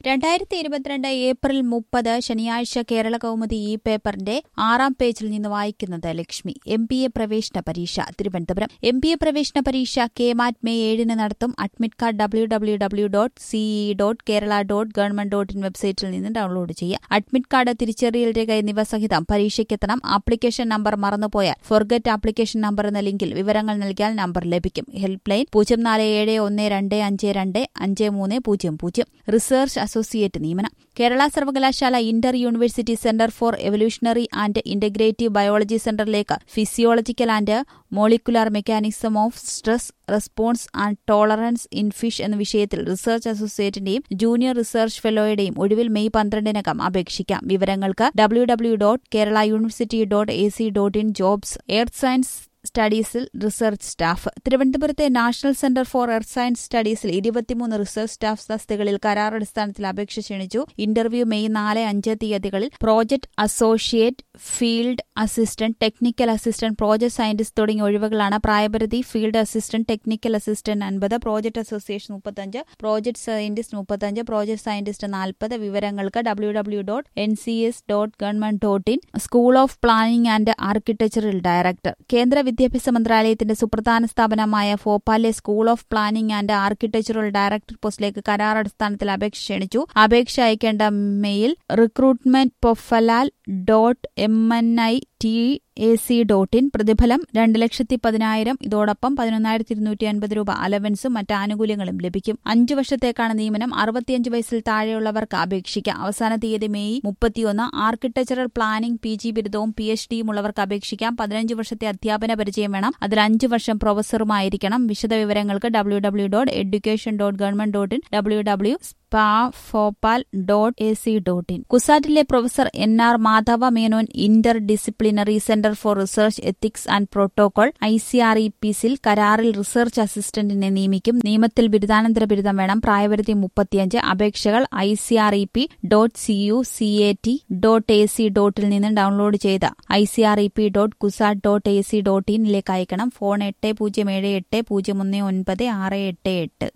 രണ്ടായിരത്തി ഇരുപത്തിരണ്ട് ഏപ്രിൽ മുപ്പത് ശനിയാഴ്ച കേരള കൗമുദി ഈ പേപ്പറിന്റെ ആറാം പേജിൽ നിന്ന് വായിക്കുന്നത് ലക്ഷ്മി എം ബി എ പ്രവേശന പരീക്ഷ തിരുവനന്തപുരം എം ബി എ പ്രവേശന പരീക്ഷ കെ മാറ്റ് മെയ് ഏഴിന് നടത്തും admit card W W W dot C E dot Kerala dot government dot in website നിന്ന് ഡൌൺലോഡ് ചെയ്യുക അഡ്മിറ്റ് കാർഡ് തിരിച്ചറിയൽ രേഖ എന്നിവ സഹിതം പരീക്ഷയ്ക്കെത്തണം ആപ്ലിക്കേഷൻ നമ്പർ മറന്നുപോയാൽ ഫോർഗറ്റ് ആപ്ലിക്കേഷൻ നമ്പർ എന്ന ലിങ്കിൽ വിവരങ്ങൾ നൽകിയാൽ നമ്പർ ലഭിക്കും ഹെൽപ്പ് ലൈൻ പൂജ്യം നാല് ഏഴ് ഒന്ന് രണ്ട് അഞ്ച് രണ്ട് അഞ്ച് മൂന്ന് പൂജ്യം പൂജ്യം റിസർച്ച് അസോസിയേറ്റ് നിയമനം കേരള സർവകലാശാല inter university centre for evolutionary and integrative biology സെന്ററിലേക്ക് physiological and molecular mechanism of stress response and tolerance in fish എന്ന വിഷയത്തിൽ റിസർച്ച് അസോസിയേറ്റിന്റെയും ജൂനിയർ റിസർച്ച് ഫെലോയുടെയും ഒഴിവിൽ മെയ് പന്ത്രണ്ടിനകം അപേക്ഷിക്കാം വിവരങ്ങൾക്ക് W W dot Kerala university dot A C dot in jobs earth science സ്റ്റഡീസിൽ റിസർച്ച് സ്റ്റാഫ് തിരുവനന്തപുരത്തെ national centre for earth science സ്റ്റഡീസിൽ ഇരുപത്തിമൂന്ന് റിസർച്ച് സ്റ്റാഫ് തസ്തികളിൽ കരാർ അടിസ്ഥാനത്തിൽ അപേക്ഷ ക്ഷണിച്ചു ഇന്റർവ്യൂ മെയ് നാല് അഞ്ച് തീയതികളിൽ project associate field assistant technical assistant project scientist തുടങ്ങിയ ഒഴിവുകളാണ് പ്രായപരിധി ഫീൽഡ് അസിസ്റ്റന്റ് ടെക്നിക്കൽ അസിസ്റ്റന്റ് അൻപത് പ്രോജക്ട് അസോസിയേഷൻ മുപ്പത്തഞ്ച് പ്രോജക്ട് സയന്റിസ്റ്റ് മുപ്പത്തഞ്ച് പ്രോജക്ട് സയന്റിസ്റ്റ് നാൽപ്പത് വിവരങ്ങൾക്ക് W W dot N C S dot government dot in school of planning and architectural director കേന്ദ്ര വിദ്യാഭ്യാസ മന്ത്രാലയത്തിന്റെ സുപ്രധാന സ്ഥാപനമായ ഭോപ്പാലിലെ school of planning and architectural director പോസ്റ്റിലേക്ക് കരാർ അടിസ്ഥാനത്തിൽ അപേക്ഷ ക്ഷണിച്ചു അപേക്ഷ അയക്കേണ്ട മെയിൽ റിക്രൂട്ട്മെന്റ് പൊഫലാൽ dot M N I T A C dot in പ്രതിഫലം രണ്ട് ലക്ഷത്തി പതിനായിരം ഇതോടൊപ്പം പതിനൊന്നായിരത്തി ഇരുന്നൂറ്റി അൻപത് രൂപ അലവൻസും മറ്റ് ആനുകൂല്യങ്ങളും ലഭിക്കും അഞ്ചു വർഷത്തേക്കാണ് നിയമനം അറുപത്തിയഞ്ച് വയസ്സിൽ താഴെയുള്ളവർക്ക് അപേക്ഷിക്കാം അവസാന തീയതി മെയ് മുപ്പത്തിയൊന്ന് ആർക്കിടെക്ചറൽ പ്ലാനിംഗ് പി ജി ബിരുദവും പി എച്ച് ഡിയും ഉള്ളവർക്ക് അപേക്ഷിക്കാം പതിനഞ്ച് വർഷത്തെ അധ്യാപന പരിചയം വേണം അതിൽ അഞ്ച് വർഷം പ്രൊഫസറുമായിരിക്കണം വിശദവിവരങ്ങൾക്ക് W W dot education dot government dot in W W SPA Bhopal dot A C dot in കുസാറ്റിലെ professor N R Madhava Menon interdisciplinary centre for research ethics and protocol I C R E പിസിൽ കരാറിൽ research അസിസ്റ്റന്റിനെ നിയമിക്കും നിയമത്തിൽ ബിരുദാനന്തര ബിരുദം വേണം പ്രായപരിധി മുപ്പത്തിയഞ്ച് അപേക്ഷകൾ I C R E P dot C U C A T dot A C ഡോട്ടിൽ നിന്ന് ഡൌൺലോഡ് ചെയ്ത I C R E P dot CUSAT dot A C dot ഇനിലേക്ക് അയക്കണം ഫോൺ എട്ട് പൂജ്യം ഏഴ് എട്ട് പൂജ്യം ഒന്ന് ഒൻപത് ആറ് എട്ട് എട്ട്